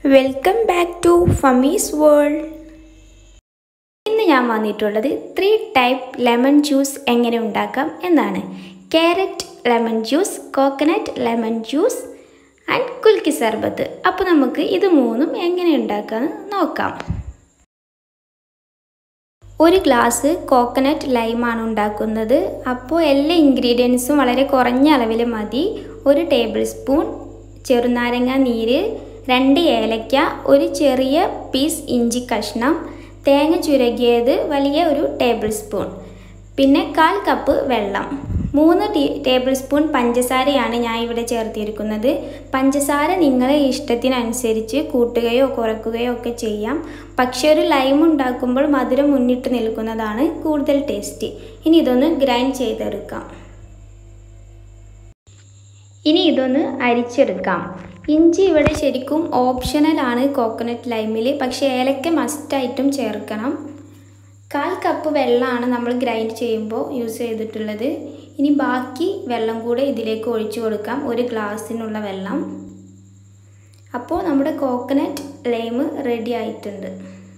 welcome back to Famees world ഇന്ന് ഞാൻ വന്നിട്ടുള്ളത് ത്രീ ടൈപ്പ് ലെമൺ ജ്യൂസ് എങ്ങനെ ഉണ്ടാക്കാം എന്നാണ് carrot lemon juice coconut lemon juice and kulukki sarbath അപ്പോൾ നമുക്ക് ഇത് മൂന്നും എങ്ങനെ ഉണ്ടാക്കാമെന്ന് നോക്കാം ഒരു ഗ്ലാസ് കോക്കനട്ട് ലൈമാണ് ഉണ്ടാക്കുന്നത് അപ്പോൾ എല്ലാ ഇൻഗ്രീഡിയൻസും വളരെ കുറഞ്ഞ അളവിൽ മതി ഒരു ടേബിൾ സ്പൂൺ ചെറുനാരങ്ങ നീര് രണ്ട് ഏലക്ക ഒരു ചെറിയ പീസ് ഇഞ്ചി കഷ്ണം തേങ്ങ ചുരകിയത് വലിയ ഒരു ടേബിൾ സ്പൂൺ പിന്നെ കാൽ കപ്പ് വെള്ളം മൂന്ന് ടീ ടേബിൾ സ്പൂൺ പഞ്ചസാരയാണ് ഞാൻ ഇവിടെ ചേർത്തിരിക്കുന്നത് പഞ്ചസാര നിങ്ങളെ ഇഷ്ടത്തിനനുസരിച്ച് കൂട്ടുകയോ കുറയ്ക്കുകയോ ഒക്കെ ചെയ്യാം പക്ഷേ ഒരു ലൈം ഉണ്ടാക്കുമ്പോൾ മധുരം മുന്നിട്ട് നിൽക്കുന്നതാണ് കൂടുതൽ ടേസ്റ്റ് ഇനി ഇതൊന്ന് ഗ്രൈൻഡ് ചെയ്തെടുക്കാം ഇനി ഇതൊന്ന് അരിച്ചെടുക്കാം ഇഞ്ചി ഇവിടെ ശരിക്കും ഓപ്ഷണലാണ് കോക്കനട്ട് ലൈമിൽ പക്ഷേ ഏലക്ക മസ്റ്റായിട്ടും ചേർക്കണം കാൽ കപ്പ് വെള്ളമാണ് നമ്മൾ ഗ്രൈൻഡ് ചെയ്യുമ്പോൾ യൂസ് ചെയ്തിട്ടുള്ളത് ഇനി ബാക്കി വെള്ളം കൂടെ ഇതിലേക്ക് ഒഴിച്ചു കൊടുക്കാം ഒരു ഗ്ലാസ്സിനുള്ള വെള്ളം അപ്പോൾ നമ്മുടെ കോക്കനട്ട് ലൈം റെഡി ആയിട്ടുണ്ട്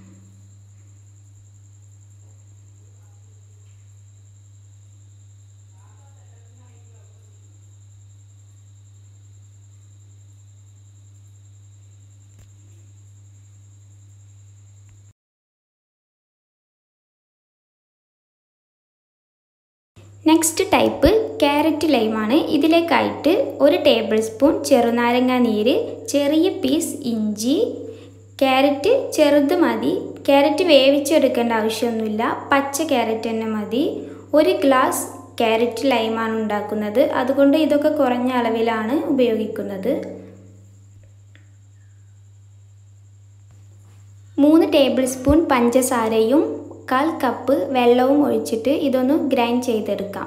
നെക്സ്റ്റ് ടൈപ്പ് ക്യാരറ്റ് ലൈമാണ് ഇതിലേക്കായിട്ട് ഒരു ടേബിൾ സ്പൂൺ ചെറുനാരങ്ങ നീര് ചെറിയ പീസ് ഇഞ്ചി ക്യാരറ്റ് ചെറുത് മതി ക്യാരറ്റ് വേവിച്ചെടുക്കേണ്ട ആവശ്യമൊന്നുമില്ല പച്ച ക്യാരറ്റ് തന്നെ മതി ഒരു ഗ്ലാസ് ക്യാരറ്റ് ലൈമാണ് ഉണ്ടാക്കുന്നത് അതുകൊണ്ട് ഇതൊക്കെ കുറഞ്ഞ അളവിലാണ് ഉപയോഗിക്കുന്നത് മൂന്ന് ടേബിൾ സ്പൂൺ പഞ്ചസാരയും കാൽ കപ്പ് വെള്ളവും ഒഴിച്ചിട്ട് ഇതൊന്ന് ഗ്രൈൻഡ് ചെയ്തെടുക്കാം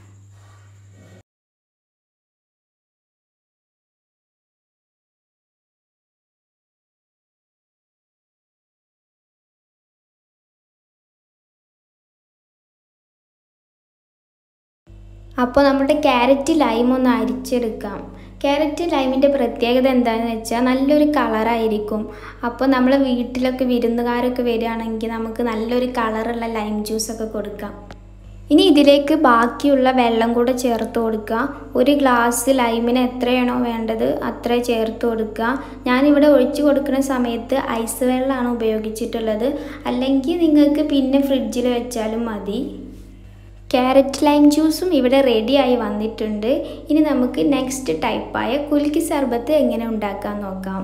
അപ്പോൾ നമ്മുടെ ക്യാരറ്റ് ലൈം ഒന്ന് അരിച്ചെടുക്കാം ക്യാരറ്റ് ലൈമിൻ്റെ പ്രത്യേകത എന്താണെന്ന് വെച്ചാൽ നല്ലൊരു കളറായിരിക്കും അപ്പോൾ നമ്മൾ വീട്ടിലൊക്കെ വിരുന്നുകാരൊക്കെ വരികയാണെങ്കിൽ നമുക്ക് നല്ലൊരു കളറുള്ള ലൈം ജ്യൂസൊക്കെ കൊടുക്കാം ഇനി ഇതിലേക്ക് ബാക്കിയുള്ള വെള്ളം കൂടെ ചേർത്ത് കൊടുക്കുക ഒരു ഗ്ലാസ് ലൈമിന് എത്രയാണോ വേണ്ടത് അത്ര ചേർത്ത് കൊടുക്കുക ഞാനിവിടെ ഒഴിച്ചു കൊടുക്കുന്ന സമയത്ത് ഐസ് വെള്ളമാണ് ഉപയോഗിച്ചിട്ടുള്ളത് അല്ലെങ്കിൽ നിങ്ങൾക്ക് പിന്നെ ഫ്രിഡ്ജിൽ വെച്ചാലും മതി ക്യാരറ്റ് ലൈം ജ്യൂസും ഇവിടെ റെഡിയായി വന്നിട്ടുണ്ട് ഇനി നമുക്ക് നെക്സ്റ്റ് ടൈപ്പായ കുൽക്കി സർബത്ത് എങ്ങനെ ഉണ്ടാക്കാൻ നോക്കാം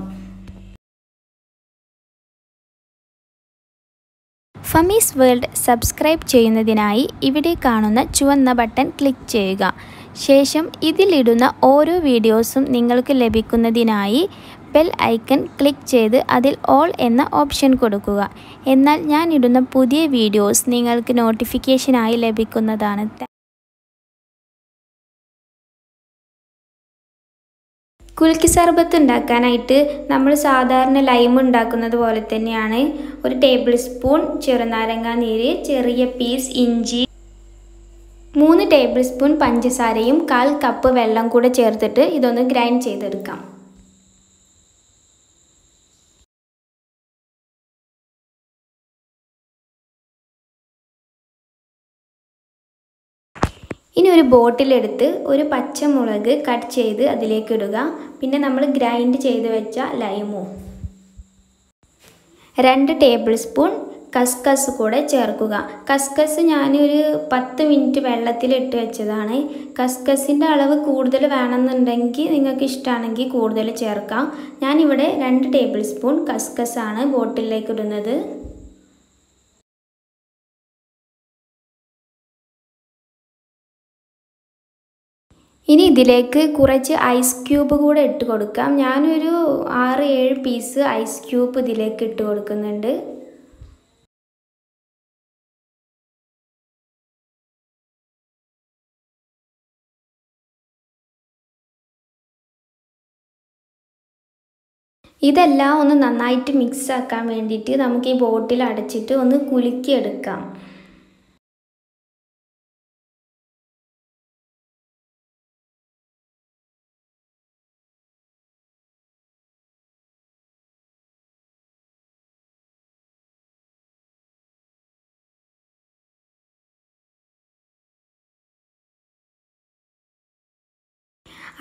ഫമീസ് വേൾഡ് സബ്സ്ക്രൈബ് ചെയ്യുന്നതിനായി ഇവിടെ കാണുന്ന ചുവന്ന ബട്ടൺ ക്ലിക്ക് ചെയ്യുക ശേഷം ഇതിലിടുന്ന ഓരോ വീഡിയോസും നിങ്ങൾക്ക് ലഭിക്കുന്നതിനായി ബെൽ ഐക്കൺ ക്ലിക്ക് ചെയ്ത് അതിൽ ഓൾ എന്ന ഓപ്ഷൻ കൊടുക്കുക എന്നാൽ ഞാൻ ഇടുന്ന പുതിയ വീഡിയോസ് നിങ്ങൾക്ക് നോട്ടിഫിക്കേഷനായി ലഭിക്കുന്നതാണ് കുൽക്കി സർബത്ത് ഉണ്ടാക്കാനായിട്ട് നമ്മൾ സാധാരണ ലൈം ഉണ്ടാക്കുന്നത് പോലെ തന്നെയാണ് ഒരു ടേബിൾ സ്പൂൺ ചെറുനാരങ്ങ നീര് ചെറിയ പീസ് ഇഞ്ചി മൂന്ന് ടേബിൾ സ്പൂൺ പഞ്ചസാരയും കാൽ കപ്പ് വെള്ളം കൂടെ ചേർത്തിട്ട് ഇതൊന്ന് ഗ്രൈൻഡ് ചെയ്തെടുക്കാം ഇനി ഒരു ബോട്ടിലെടുത്ത് ഒരു പച്ചമുളക് കട്ട് ചെയ്ത് അതിലേക്ക് ഇടുക പിന്നെ നമ്മൾ ഗ്രൈൻഡ് ചെയ്ത് വെച്ച ലൈമും രണ്ട് ടേബിൾ സ്പൂൺ കസ്കസ് കൂടെ ചേർക്കുക കസ്കസ് ഞാനൊരു പത്ത് മിനിറ്റ് വെള്ളത്തിലിട്ട് വെച്ചതാണ് കസ്കസിൻ്റെ അളവ് കൂടുതൽ വേണമെന്നുണ്ടെങ്കിൽ നിങ്ങൾക്ക് ഇഷ്ടമാണെങ്കിൽ കൂടുതൽ ചേർക്കാം ഞാനിവിടെ രണ്ട് ടേബിൾ സ്പൂൺ കസ്കസ് ആണ് ബോട്ടിലേക്ക് ഇടുന്നത് ഇനി ഇതിലേക്ക് കുറച്ച് ഐസ് ക്യൂബ് കൂടെ ഇട്ട് കൊടുക്കാം ഞാനൊരു ആറ് ഏഴ് പീസ് ഐസ് ക്യൂബ് ഇതിലേക്ക് ഇട്ട് കൊടുക്കുന്നുണ്ട് ഇതെല്ലാം ഒന്ന് നന്നായിട്ട് മിക്സ് ആക്കാൻ വേണ്ടിയിട്ട് നമുക്ക് ഈ ബോട്ടിൽ അടച്ചിട്ട് ഒന്ന് കുലുക്കിയെടുക്കാം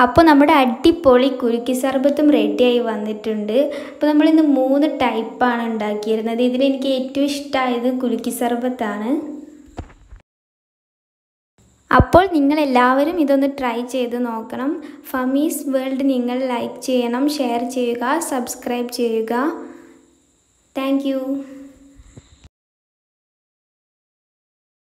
അപ്പോൾ നമ്മുടെ അടിപൊളി കുലുക്കി സർബത്തും റെഡിയായി വന്നിട്ടുണ്ട് അപ്പോൾ നമ്മളിന്ന് മൂന്ന് ടൈപ്പാണ് ഉണ്ടാക്കിയിരുന്നത് ഇതിൽ എനിക്ക് ഏറ്റവും ഇഷ്ടമായത് കുലുക്കി സർബത്താണ് അപ്പോൾ നിങ്ങളെല്ലാവരും ഇതൊന്ന് ട്രൈ ചെയ്ത് നോക്കണം ഫമീസ് വേൾഡ് നിങ്ങൾ ലൈക്ക് ചെയ്യണം ഷെയർ ചെയ്യുക സബ്സ്ക്രൈബ് ചെയ്യുക താങ്ക്